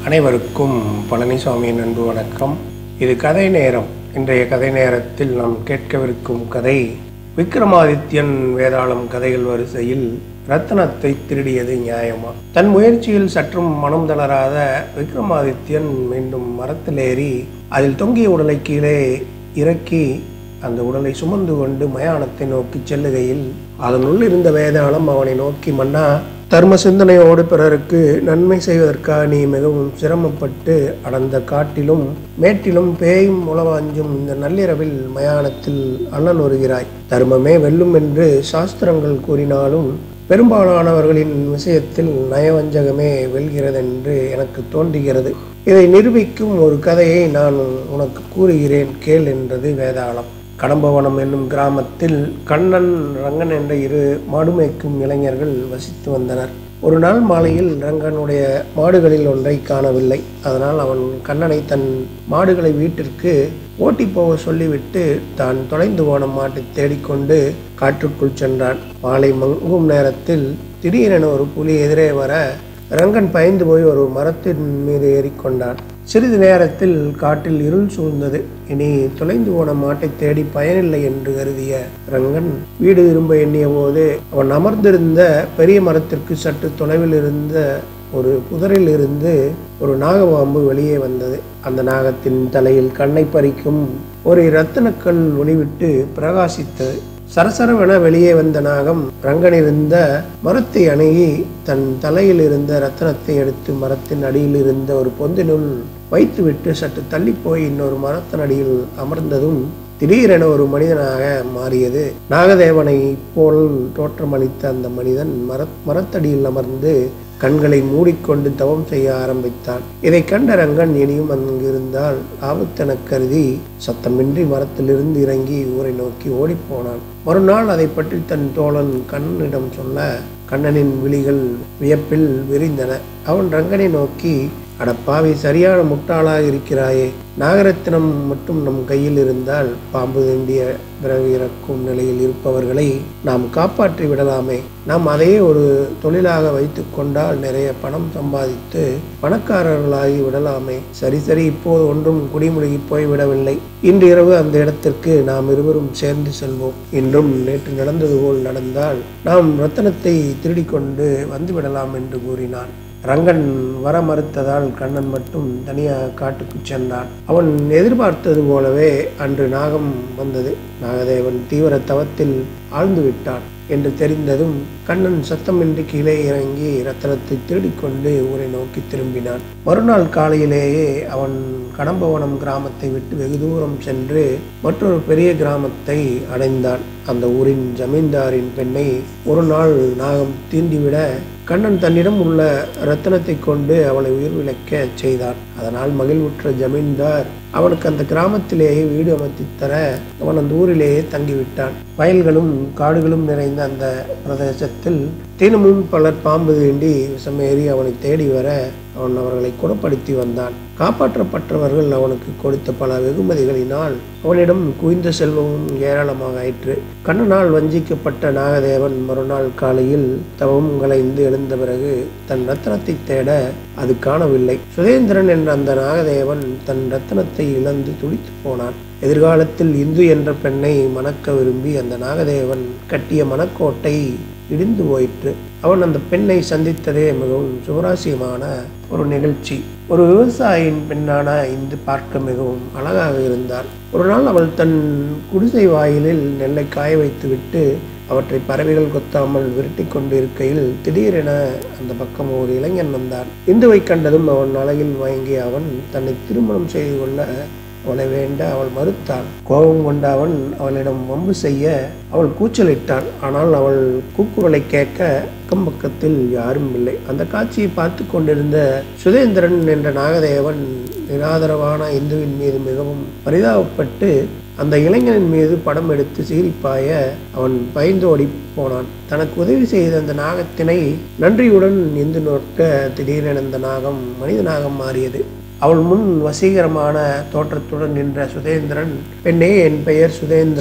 அனைவருக்கும் பழனிசாமியின் அன்பு வணக்கம் இது கதை நேரம் இன்றைய கதை நேரத்தில் நாம் கேட்கவிருக்கும் கதை விக்ரமாதித்யன் வேதாளம் கதைகள் வரிசையில் ரத்தனத்தை திருடியது நியாயமா தன் முயற்சியில் சற்றும் மனம் தளராத விக்ரமாதித்யன் மீண்டும் மரத்திலேறி அதில் தொங்கிய உடலை கீழே இறக்கி அந்த உடலை சுமந்து கொண்டு மயானத்தை நோக்கி செல்லுகையில் அதனுள் இருந்த வேதாளம் அவனை நோக்கி மன்னா தர்ம சிந்தனையோடு பிறருக்கு நன்மை செய்வதற்காக நீ மிகவும் சிரமப்பட்டு அடர்ந்த காட்டிலும் மேட்டிலும் பேயும் உளவாஞ்சும் இந்த நள்ளிரவில் மயானத்தில் அண்ணன் வருகிறாய் தர்மமே வெல்லும் என்று சாஸ்திரங்கள் கூறினாலும் பெரும்பாலானவர்களின் விஷயத்தில் நயவஞ்சகமே வெல்கிறதென்று எனக்கு தோன்றுகிறது இதை நிரூபிக்கும் ஒரு கதையை நான் உனக்கு கூறுகிறேன் கேள் என்றது வேதாளம் கடம்பவனம் என்னும் கிராமத்தில் கண்ணன் ரங்கன் என்ற இரு மாடு மேய்க்கும் இளைஞர்கள் வசித்து வந்தனர் ஒரு நாள் மாலையில் ரங்கனுடைய மாடுகளில் ஒன்றை காணவில்லை அதனால் அவன் கண்ணனை தன் மாடுகளை வீட்டிற்கு ஓட்டி போக சொல்லிவிட்டு தான் தொலைந்து போன மாட்டை தேடிக்கொண்டு காற்றுக்குள் சென்றான் மாலை மங்கும் நேரத்தில் திடீரென ஒரு புலி எதிரே வர ரங்கன் பயந்து போய் ஒரு மரத்தின் மீது ஏறிக்கொண்டான் சிறிது நேரத்தில் காட்டில் இருள் சூழ்ந்தது இனி தொலைந்து போன மாட்டை தேடி பயனில்லை என்று கருதிய ரங்கன் வீடு திரும்ப எண்ணிய போது அவன் அமர்ந்திருந்த பெரிய மரத்திற்கு சற்று தொலைவில் இருந்த ஒரு புதரில் இருந்து ஒரு நாகபாம்பு வெளியே வந்தது அந்த நாகத்தின் தலையில் கண்ணை பறிக்கும் ஒரு இரத்தினக்கல் ஒளிவிட்டு பிரகாசித்தது சரசரவென வெளியே வந்த நாகம் ரங்கனிருந்த மரத்தை அணுகி தன் தலையில் இருந்த ரத்தனத்தை எடுத்து மரத்தின் அடியில் இருந்த ஒரு பொந்தினுள் வைத்துவிட்டு சற்று தள்ளி போய் இன்னொரு மரத்தின் அடியில் அமர்ந்ததும் திடீரென ஒரு மனிதனாக மாறியது நாகதேவனை போல் தோற்றமளித்த அந்த மனிதன் மர மரத்தடியில் அமர்ந்து கண்களை மூடிக்கொண்டு தவம் செய்ய ஆரம்பித்தான் இதை கண்ட ரங்கன் இனியும் அங்கிருந்தால் ஆபத்தென கருதி சத்தமின்றி மரத்திலிருந்து இறங்கி ஊரை நோக்கி ஓடிப்போனான் மறுநாள் அதை பற்றி தன் தோழன் கண்ணனிடம் சொல்ல கண்ணனின் விழிகள் வியப்பில் விரிந்தன அவன் ரங்கனை நோக்கி அடப்பாவி சரியான முட்டாளாக இருக்கிறாயே நாகரத்தினம் மட்டும் நம் கையில் இருந்தால் பாம்பு வேண்டிய பிறகு இறக்கும் நிலையில் இருப்பவர்களை நாம் காப்பாற்றி விடலாமே நாம் அதையே ஒரு தொழிலாக வைத்து கொண்டால் நிறைய பணம் சம்பாதித்து பணக்காரர்களாகி விடலாமே சரி சரி இப்போது ஒன்றும் குடிமுழுகி போய்விடவில்லை இன்று இரவு அந்த இடத்திற்கு நாம் இருவரும் சேர்ந்து செல்வோம் இன்றும் நேற்று நடந்தது போல் நடந்தால் நாம் ரத்தனத்தை திருடிக்கொண்டு வந்துவிடலாம் என்று கூறினான் ரங்கன் வர மறுத்ததால் கண்ணன் மட்டும் தனியாக காட்டுக்கு சென்றான் அவன் எதிர்பார்த்தது போலவே அன்று நாகம் வந்தது நாகதேவன் தீவிர தவத்தில் ஆழ்ந்து விட்டான் என்று தெரிந்ததும் கண்ணன் சத்தமின்றி கீழே இறங்கி ரத்தனத்தை திருடிக்கொண்டு ஊரை நோக்கி திரும்பினான் மறுநாள் காலையிலேயே அவன் கடம்பவனம் கிராமத்தை விட்டு வெகு தூரம் சென்று மற்றொரு பெரிய கிராமத்தை அடைந்தான் அந்த ஊரின் ஜமீன்தாரின் பெண்ணை ஒரு நாள் நாகம் தீண்டிவிட கண்ணன் தன்னிடம் உள்ள ரத்தனத்தை கொண்டு அவளை உயிர் விளக்க செய்தான் அதனால் மகிழ்வுற்ற ஜமீன்தார் அவனுக்கு அந்த கிராமத்திலேயே வீடு அமைத்து தர அவன் அந்த ஊரிலேயே தங்கிவிட்டான் வயல்களும் காடுகளும் நிறைந்த அந்த பிரதேசத்தில் தினமும் பலர் பாம்பு தீண்டி விஷமேறி அவனை தேடி வர அவன் அவர்களை குணப்படுத்தி வந்தான் காப்பாற்றப்பட்டவர்கள் அவனுக்கு கொடுத்த பல வெகுமதிகளினால் அவனிடம் குவிந்த செல்வமும் ஏராளமாக ஆயிற்று கண்ணனால் வஞ்சிக்கப்பட்ட நாகதேவன் மறுநாள் காலையில் தவம் கலைந்து எழுந்த பிறகு தன் ரத்தனத்தை தேட அது காணவில்லை சுதேந்திரன் என்ற அந்த நாகதேவன் தன் ரத்தனத்தை இழந்து துடித்து போனான் எதிர்காலத்தில் இந்து என்ற பெண்ணை மணக்க விரும்பி அந்த நாகதேவன் கட்டிய மணக்கோட்டை இடிந்து போயிற்று அவன் அந்த பெண்ணை சந்தித்ததே மிகவும் சுவராசியமான ஒரு நிகழ்ச்சி ஒரு விவசாயியின் பெண்ணான இந்து பார்க்க மிகவும் அழகாக இருந்தாள் ஒரு நாள் அவள் தன் குடிசை வாயிலில் நெல்லை காய வைத்துவிட்டு அவற்றை பறவைகள் கொத்தாமல் விரட்டி கொண்டிருக்கையில் திடீரென அந்த பக்கம் ஒரு இளைஞன் வந்தான் இந்துவை கண்டதும் அவன் அழகில் வாங்கி அவன் தன்னை திருமணம் செய்து கொள்ள அவளை வேண்ட அவள் மறுத்தாள் கோபம் கொண்ட அவன் அவளிடம் வம்பு செய்ய அவள் கூச்சலிட்டாள் ஆனால் அவள் கூக்குரலை கேட்க அக்கம் பக்கத்தில் யாரும் இல்லை அந்த காட்சியை பார்த்து கொண்டிருந்த சுதேந்திரன் என்ற நாகதேவன் நிராதரவான இந்துவின் மீது மிகவும் பரிதாபப்பட்டு அந்த இளைஞனின் மீது படம் எடுத்து சீரிப்பாய அவன் பயந்தோடி போனான் தனக்கு உதவி செய்த அந்த நாகத்தினை நன்றியுடன் இந்து நோக்க திடீரென அந்த நாகம் மனித நாகம் மாறியது அவள் முன் வசீகரமான தோற்றத்துடன் நின்ற சுதேந்திரன் பெண்ணே என் பெயர் சுதேந்திரன்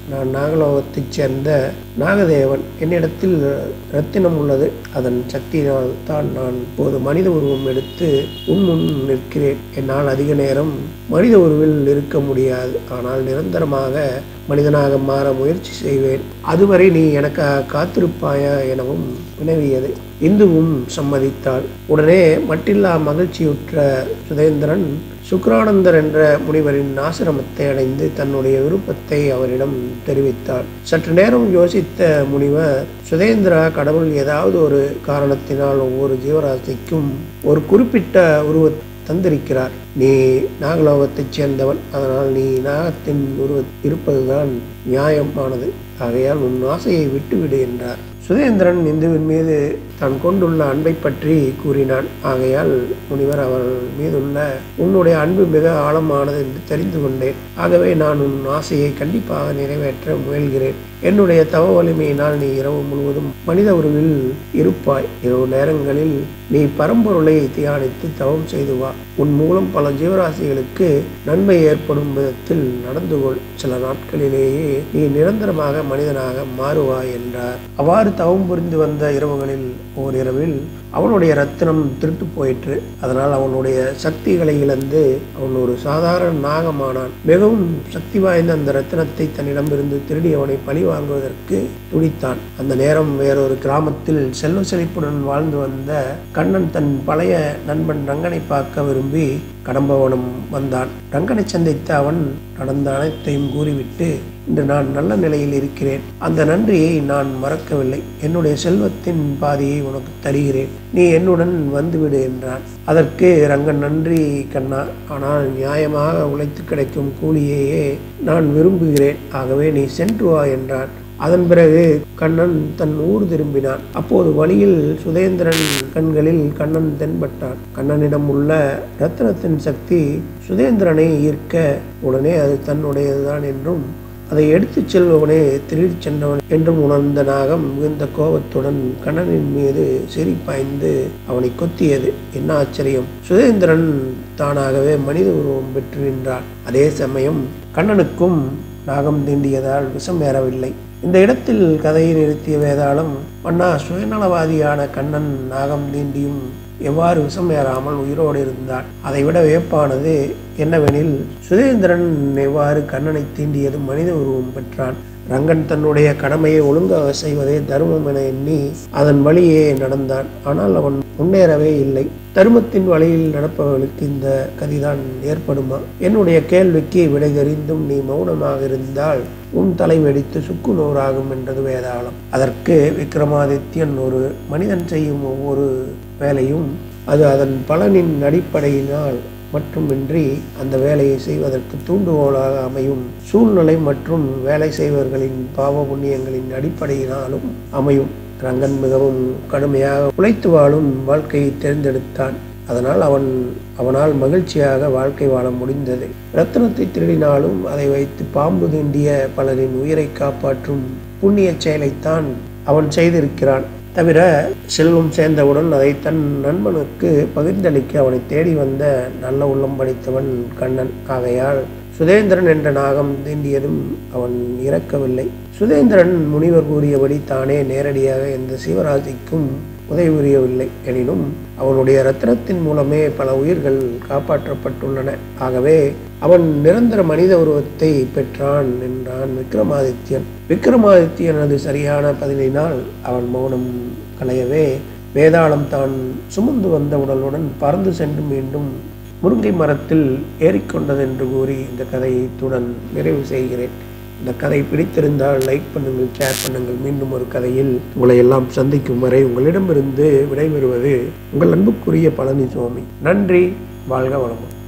நான் நாகலோகத்தைச் சேர்ந்த நாகதேவன் என்னிடத்தில் ரத்தினம் உள்ளது அதன் சக்தியினால் தான் நான் இப்போது மனித உருவம் எடுத்து உன் முன் நிற்கிறேன் என்னால் அதிக நேரம் மனித உருவில் இருக்க முடியாது ஆனால் நிரந்தரமாக மனிதனாக மாற முயற்சி செய்வேன் அதுவரை நீ எனக்கு காத்திருப்பாயா எனவும் வினவியது இந்துவும் சம்மதித்தாள் உடனே மட்டில்லா மகிழ்ச்சியுற்ற சுதேந்திரன் சுக்ரானந்தர் என்ற முனிவரின் ஆசிரமத்தை அடைந்து தன்னுடைய விருப்பத்தை அவரிடம் தெரிவித்தார் சற்று நேரம் யோசித்த முனிவர் சுதேந்திரா கடவுள் ஏதாவது ஒரு காரணத்தினால் ஒவ்வொரு ஜீவராசிக்கும் ஒரு குறிப்பிட்ட உருவ தந்திருக்கிறார் நீ நாகலோகத்தைச் சேர்ந்தவன் அதனால் நீ நாகத்தின் உருவ இருப்பதுதான் நியாயமானது ஆகையால் உன் ஆசையை விட்டுவிடு என்றார் சுதேந்திரன் இந்துவின் மீது தான் கொண்டுள்ள அன்பை பற்றி கூறினான் ஆகையால் முனிவர் அவர் மீதுள்ள உன்னுடைய அன்பு மிக ஆழமானது என்று தெரிந்து கொண்டேன் ஆகவே நான் உன் ஆசையை கண்டிப்பாக நிறைவேற்ற முயல்கிறேன் என்னுடைய தவ வலிமையினால் நீ இரவு முழுவதும் மனித உருவில் இருப்பாய் இரவு நேரங்களில் நீ பரம்பொருளை தியானித்து தவம் செய்து வா உன் மூலம் பல ஜீவராசிகளுக்கு நன்மை ஏற்படும் விதத்தில் நடந்து கொள் சில நாட்களிலேயே நீ நிரந்தரமாக மனிதனாக மாறுவாய் என்றார் அவ்வாறு தவம் புரிந்து வந்த இரவுகளில் ஓரிரவில் அவனுடைய ரத்தினம் திருட்டு போயிற்று அதனால் அவனுடைய சக்திகளை இழந்து அவன் ஒரு சாதாரண நாகமானான் மிகவும் சக்தி வாய்ந்த அந்த ரத்தினத்தை தன்னிடமிருந்து திருடி அவனை பழி வாங்குவதற்கு துடித்தான் அந்த நேரம் வேறொரு கிராமத்தில் செல்வ செழிப்புடன் வாழ்ந்து வந்த கண்ணன் தன் பழைய நண்பன் ரங்கனை பார்க்க விரும்பி கடம்பவனம் வந்தான் ரங்கனை சந்தித்த அவன் நடந்த அனைத்தையும் கூறிவிட்டு இன்று நான் நல்ல நிலையில் இருக்கிறேன் அந்த நன்றியை நான் மறக்கவில்லை என்னுடைய செல்வத்தின் பாதியை உனக்கு தருகிறேன் நீ என்னுடன் வந்துவிடு என்றான் அதற்கு ரங்கன் நன்றி கண்ணா ஆனால் நியாயமாக உழைத்து கிடைக்கும் கூலியையே நான் விரும்புகிறேன் ஆகவே நீ சென்று வா என்றான் அதன் பிறகு கண்ணன் தன் ஊர் திரும்பினான் அப்போது வழியில் சுதேந்திரன் கண்களில் கண்ணன் தென்பட்டான் கண்ணனிடம் உள்ள ரத்னத்தின் சக்தி சுதேந்திரனை ஈர்க்க உடனே அது தன்னுடையதுதான் என்றும் அதை எடுத்துச் செல்பவனே திருடிச் சென்றவன் என்றும் உணர்ந்த நாகம் மிகுந்த கோபத்துடன் கண்ணனின் மீது சிரிப்பாய்ந்து அவனை கொத்தியது என்ன ஆச்சரியம் சுதேந்திரன் தானாகவே மனித உருவம் பெற்று நின்றான் அதே சமயம் கண்ணனுக்கும் நாகம் தீண்டியதால் விஷம் ஏறவில்லை இந்த இடத்தில் கதையை நிறுத்திய வேதாளம் மன்னா சுயநலவாதியான கண்ணன் நாகம் தீண்டியும் எவ்வாறு விஷம் ஏறாமல் உயிரோடு இருந்தான் அதைவிட வியப்பானது என்னவெனில் சுதேந்திரன் எவ்வாறு கண்ணனை தீண்டியது மனித உருவம் பெற்றான் ரங்கன் தன்னுடைய கடமையை ஒழுங்காக செய்வதே தர்மம் என எண்ணி அதன் வழியே நடந்தான் ஆனால் அவன் முன்னேறவே இல்லை தர்மத்தின் வழியில் நடப்பவர்களுக்கு இந்த கதிதான் ஏற்படுமா என்னுடைய கேள்விக்கு விடை தெரிந்தும் நீ மௌனமாக இருந்தால் உன் தலை வெடித்து சுக்கு நூறாகும் என்றது வேதாளம் அதற்கு விக்ரமாதித்யன் ஒரு மனிதன் செய்யும் ஒவ்வொரு வேலையும் அது அதன் பலனின் அடிப்படையினால் மட்டுமின்றி அந்த வேலையை செய்வதற்கு தூண்டுகோலாக அமையும் சூழ்நிலை மற்றும் வேலை செய்வர்களின் பாவ புண்ணியங்களின் அடிப்படையினாலும் அமையும் ரங்கன் மிகவும் கடுமையாக உழைத்து வாழும் வாழ்க்கையை தேர்ந்தெடுத்தான் அதனால் அவன் அவனால் மகிழ்ச்சியாக வாழ்க்கை வாழ முடிந்தது ரத்தினத்தை திருடினாலும் அதை வைத்து பாம்பு தீண்டிய பலரின் உயிரை காப்பாற்றும் புண்ணிய செயலைத்தான் அவன் செய்திருக்கிறான் தவிர செல்வம் சேர்ந்தவுடன் அதை தன் நண்பனுக்கு பகிர்ந்தளிக்க அவனை தேடி வந்த நல்ல உள்ளம் படைத்தவன் கண்ணன் ஆகையால் சுதேந்திரன் என்ற நாகம் தீண்டியதும் அவன் இறக்கவில்லை சுதேந்திரன் முனிவர் கூறியபடி தானே நேரடியாக எந்த சிவராசிக்கும் உதவி புரியவில்லை எனினும் அவனுடைய ரத்தினத்தின் மூலமே பல உயிர்கள் காப்பாற்றப்பட்டுள்ளன ஆகவே அவன் நிரந்தர மனித உருவத்தை பெற்றான் என்றான் விக்ரமாதித்யன் விக்ரமாதித்யன் அது சரியான பதிலினால் அவன் மௌனம் களையவே வேதாளம் தான் சுமந்து வந்த உடலுடன் பறந்து சென்று மீண்டும் முருங்கை மரத்தில் ஏறிக்கொண்டதென்று கூறி இந்த கதையை இத்துடன் நிறைவு செய்கிறேன் இந்த கதை பிடித்திருந்தால் லைக் பண்ணுங்கள் ஷேர் பண்ணுங்கள் மீண்டும் ஒரு கதையில் உங்களை எல்லாம் சந்திக்கும் வரை உங்களிடமிருந்து விடைபெறுவது உங்கள் அன்புக்குரிய பழனிசுவாமி நன்றி வாழ்க வளமுடன்